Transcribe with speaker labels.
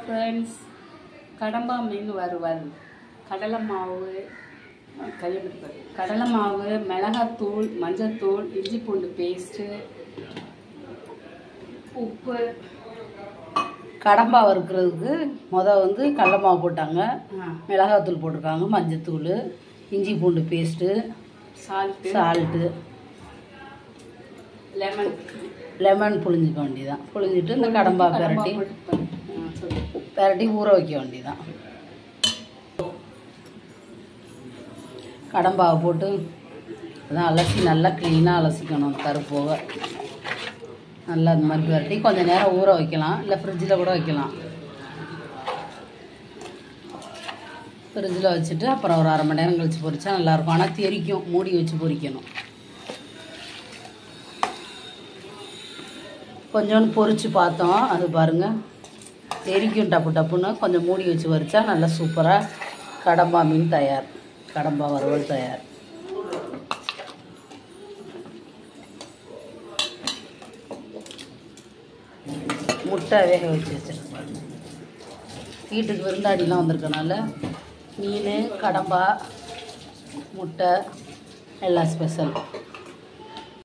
Speaker 1: friends கடம்பா மீன் வறுவல் கடலை மாவு கையெழுத்து கடலை மாவு மிளகாத்தூள் மஞ்சத்தூள் இஞ்சி பூண்டு பேஸ்ட்டு உப்பு
Speaker 2: கடம்பா வறுக்கிறதுக்கு முத வந்து கடல மாவு போட்டாங்க
Speaker 1: ஆ,
Speaker 2: மிளகாத்தூள் போட்டிருக்காங்க மஞ்சத்தூள் இஞ்சி பூண்டு paste
Speaker 1: salt
Speaker 2: salt
Speaker 1: lemon
Speaker 2: lemon புழிஞ்சிக்க வேண்டியதான் புழிஞ்சிட்டு இந்த கடம்பா பெரட்டி பெரட்டி ஊற வைக்க வேண்டியதான் கடம்பாவை போட்டு அதான் அலசி நல்லா க்ளீனாக அலசிக்கணும் கரு போக நல்லா அந்த மாதிரி பெரட்டி கொஞ்சம் நேரம் ஊற வைக்கலாம் இல்லை ஃப்ரிட்ஜில் கூட வைக்கலாம் ஃப்ரிட்ஜில் வச்சுட்டு அப்புறம் ஒரு அரை மணி நேரம் கழிச்சு பொரிச்சா நல்லாயிருக்கும் ஆனால் தெறிக்கும் மூடி வச்சு பொரிக்கணும் கொஞ்சோண்டு பொரிச்சு பார்த்தோம் அது பாருங்கள் தெரிக்கும் டப்பு டப்புன்னு கொஞ்சம் மூடி வச்சு வரிச்சா நல்லா சூப்பராக கடம்பா மீன் தயார் கடம்பா வறுவல் தயார் முட்டை வேக வச்சு வச்சிருக்கேன் வீட்டுக்கு விருந்தாடிலாம் வந்திருக்கனால மீன் கடம்பா முட்டை எல்லாம் ஸ்பெஷல்